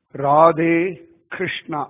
ராதே கிருஷ்ணா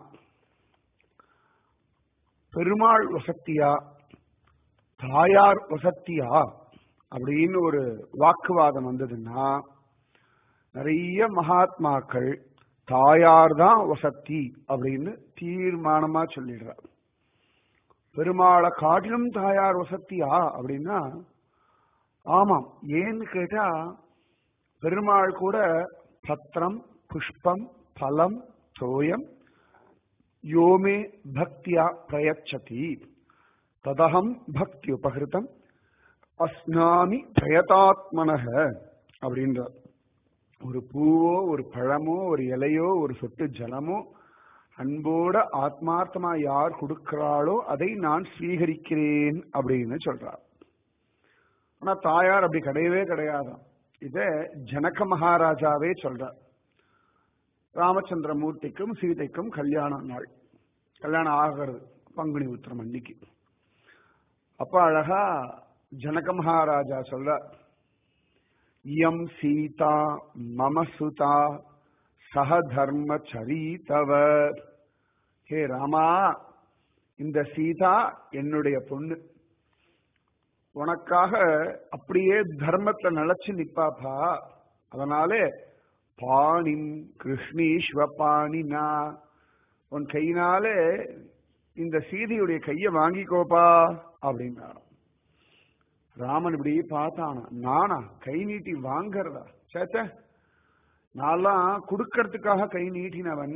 பெருமாள் வசத்தியா தாயார் வசத்தியா அப்படின்னு ஒரு வாக்குவாதம் வந்ததுன்னா நிறைய மகாத்மாக்கள் தாயார் தான் வசத்தி அப்படின்னு தீர்மானமா சொல்லிடுறார் பெருமாளை காட்டிலும் தாயார் வசத்தியா அப்படின்னா ஆமாம் ஏன்னு கேட்டா பெருமாள் கூட பத்திரம் புஷ்பம் பலம் தோயம் யோமே பக்தியா பிரயச்சதி ததகம் பக்தி உபகிருதம் அஸ்னாமி பிரயதாத்மனக அப்படின்றார் ஒரு பூவோ ஒரு பழமோ ஒரு இலையோ ஒரு சொட்டு ஜலமோ அன்போட ஆத்மார்த்தமா யார் கொடுக்கிறாளோ அதை நான் ஸ்வீகரிக்கிறேன் அப்படின்னு சொல்றார் ஆனா தாயார் அப்படி கிடையவே கிடையாதான் இத ஜனக மகாராஜாவே சொல்றார் ராமச்சந்திர மூர்த்திக்கும் சீதைக்கும் கல்யாண நாள் கல்யாணம் ஆகிறது பங்குனி உத்திரம் அன்னைக்கு அப்ப அழகா ஜனக மகாராஜா சொல்ற இயம் சீதா மம சுதா சக தர்ம சரிதவ ஹே ராமா இந்த சீதா என்னுடைய பொண்ணு உனக்காக அப்படியே தர்மத்தை நிலைச்சு நிப்பாப்பா அதனாலே பாணிம் கிருஷ்ணீஸ்வ பாணினா உன் கையினாலே இந்த சீதையுடைய கைய வாங்கிக்கோப்பா அப்படின்னாராம் ராமன் இப்படி பார்த்தானா நானா கை நீட்டி வாங்கறதா சேச்ச நான்லாம் கொடுக்கறதுக்காக கை நீட்டினவன்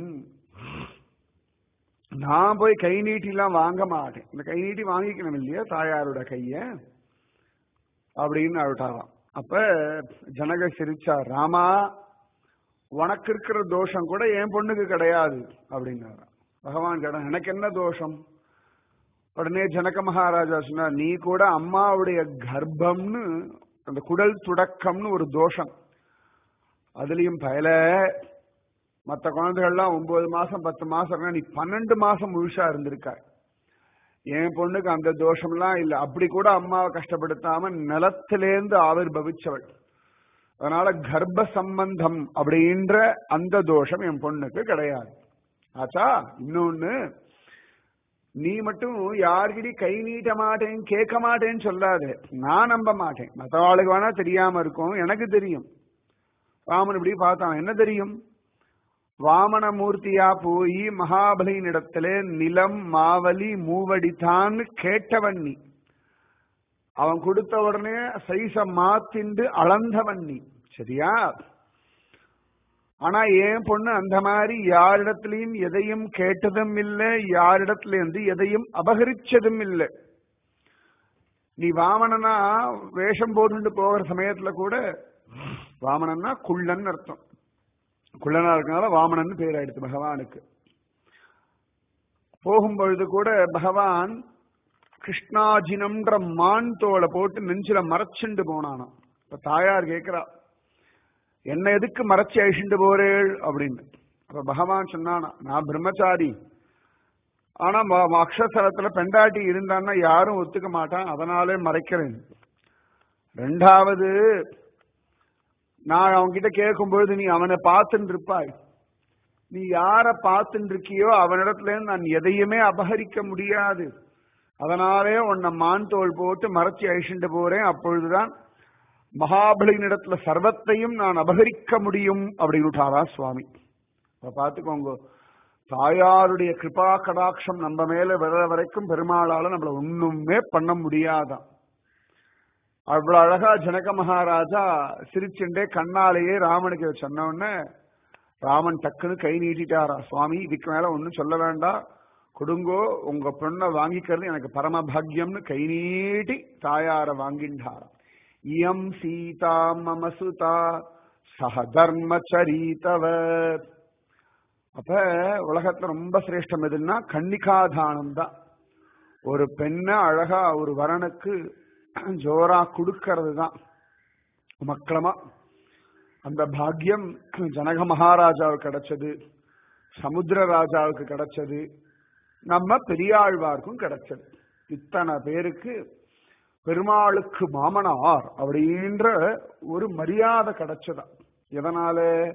நான் போய் கை நீட்டிலாம் வாங்க மாட்டேன் இந்த கை நீட்டி வாங்கிக்கணும் இல்லையா தாயாரோட கைய அப்படின்னு அழுட்டாராம் அப்ப ஜனக சிரிச்சா ராமா உனக்கு இருக்கிற தோஷம் கூட என் பொண்ணுக்கு கிடையாது அப்படின்னாராம் பகவான் கேட்டான் எனக்கு என்ன தோஷம் உடனே ஜனக மகாராஜா சொன்னார் நீ கூட அம்மாவுடைய கர்ப்பம்னு அந்த குடல் துடக்கம்னு ஒரு தோஷம் அதுலயும் பயல மற்ற குழந்தைகள்லாம் ஒன்பது மாசம் பத்து மாசம் நீ பன்னெண்டு மாசம் முழுசா இருந்திருக்க என் பொண்ணுக்கு அந்த தோஷம்லாம் இல்ல அப்படி கூட அம்மாவை கஷ்டப்படுத்தாம நிலத்திலேந்து ஆவிர்பவிச்சவள் அதனால கர்ப்ப சம்பந்தம் அப்படின்ற அந்த தோஷம் என் பொண்ணுக்கு கிடையாது ஆச்சா இன்னொன்னு நீ மட்டும் யார்கிட்ட கை நீட்ட மாட்டேன் கேட்க மாட்டேன்னு சொல்லாது நான் நம்ப மாட்டேன் மற்றவாளுக்கு வேணா தெரியாம இருக்கும் எனக்கு தெரியும் ராமன் இப்படி பார்த்தான் என்ன தெரியும் வாமன மூர்த்தியா போய் மகாபலியின் இடத்துல நிலம் மாவலி மூவடித்தான்னு கேட்டவன் நீ அவன் கொடுத்த உடனே சைச மாத்திண்டு அளந்தவன் நீ சரியா ஆனா ஏன் பொண்ணு அந்த மாதிரி யாரிடத்திலையும் எதையும் கேட்டதும் இல்லை யாரிடத்துல இருந்து எதையும் அபகரிச்சதும் இல்லை நீ வாமனனா வேஷம் போட்டுட்டு போகிற சமயத்துல கூட வாமனன்னா குள்ளன் அர்த்தம் குள்ளனா இருக்கனால வாமனன் பேர் ஆயிடுச்சு பகவானுக்கு போகும்பொழுது கூட பகவான் கிருஷ்ணாஜினம்ன்ற மான் தோலை போட்டு நெஞ்சில மறைச்சுண்டு போனானாம் இப்ப தாயார் கேட்கிறா என்ன எதுக்கு மறைச்சு அழிச்சுட்டு போறேள் அப்படின்னு அப்ப பகவான் சொன்னானா நான் பிரம்மச்சாரி ஆனா அக்ஷரத்துல பெண்டாட்டி இருந்தான்னா யாரும் ஒத்துக்க மாட்டான் அதனாலே மறைக்கிறேன் ரெண்டாவது நான் அவன்கிட்ட கேட்கும்பொழுது நீ அவனை பார்த்துட்டு இருப்பாய் நீ யார பார்த்துட்டு இருக்கியோ அவனிடத்துல நான் எதையுமே அபகரிக்க முடியாது அதனாலே உன்னை மான் தோல் போட்டு மறைச்சி அழிச்சுட்டு போறேன் அப்பொழுதுதான் மகாபலியினிடத்துல சர்வத்தையும் நான் அபகரிக்க முடியும் அப்படின்னு விட்டாரா சுவாமி இப்ப பாத்துக்கோங்க தாயாருடைய கிருபா கடாட்சம் நம்ம மேல வர வரைக்கும் பெருமாளால நம்மள ஒண்ணுமே பண்ண முடியாதான் அவ்வளவு அழகா ஜனக மகாராஜா சிரிச்சுண்டே கண்ணாலேயே ராமனுக்கு சொன்ன உடனே ராமன் டக்குன்னு கை நீட்டிட்டாரா சுவாமி இதுக்கு மேல ஒன்னும் சொல்ல வேண்டாம் கொடுங்கோ உங்க பொண்ணை வாங்கிக்கிறது எனக்கு பரம பாக்யம்னு கை நீட்டி தாயார வாங்கின்றாரா இயம் சீதா மம சுதா சக தர்ம சரிதவ அப்ப உலகத்துல ரொம்ப சிரேஷ்டம் எதுன்னா கன்னிகாதானம் தான் ஒரு பெண்ணை அழகா ஒரு வரனுக்கு ஜோரா கொடுக்கறது தான் மக்களமா அந்த பாக்கியம் ஜனக மகாராஜாவுக்கு கிடைச்சது சமுத்திர ராஜாவுக்கு கிடைச்சது நம்ம பெரியாழ்வாருக்கும் கிடைச்சது இத்தனை பேருக்கு பெருமாளுக்கு மாமனார் அப்படின்ற ஒரு மரியாதை கிடைச்சதா எதனால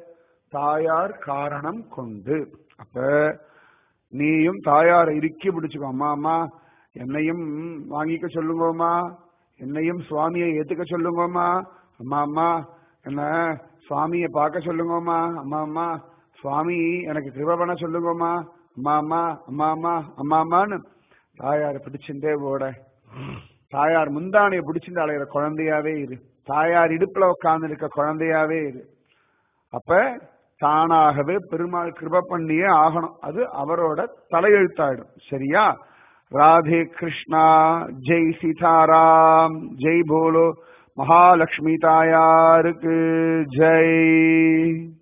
தாயார் காரணம் கொண்டு அப்ப நீயும் தாயாரை இறுக்கி பிடிச்சுக்கோ அம்மா அம்மா என்னையும் வாங்கிக்க சொல்லுங்கோமா என்னையும் சுவாமியை ஏத்துக்க சொல்லுங்கோமா அம்மா அம்மா என்ன சுவாமியை பார்க்க சொல்லுங்கோமா அம்மா அம்மா சுவாமி எனக்கு கிருப பண்ண சொல்லுங்கோமா அம்மா அம்மா அம்மா அம்மா அம்மா அம்மான்னு தாயாரை பிடிச்சுட்டே ஓட தாயார் முந்தானையை பிடிச்சிட்டு அலையிற குழந்தையாவே இரு தாயார் இடுப்புல உட்கார்ந்து இருக்க குழந்தையாவே இரு அப்ப தானாகவே பெருமாள் கிருப பண்ணியே ஆகணும் அது அவரோட தலையெழுத்தாயிடும் சரியா ராதே கிருஷ்ணா ஜெய் சீதாராம் ஜெய் போலோ மகாலட்சுமி தாயாருக்கு ஜெய்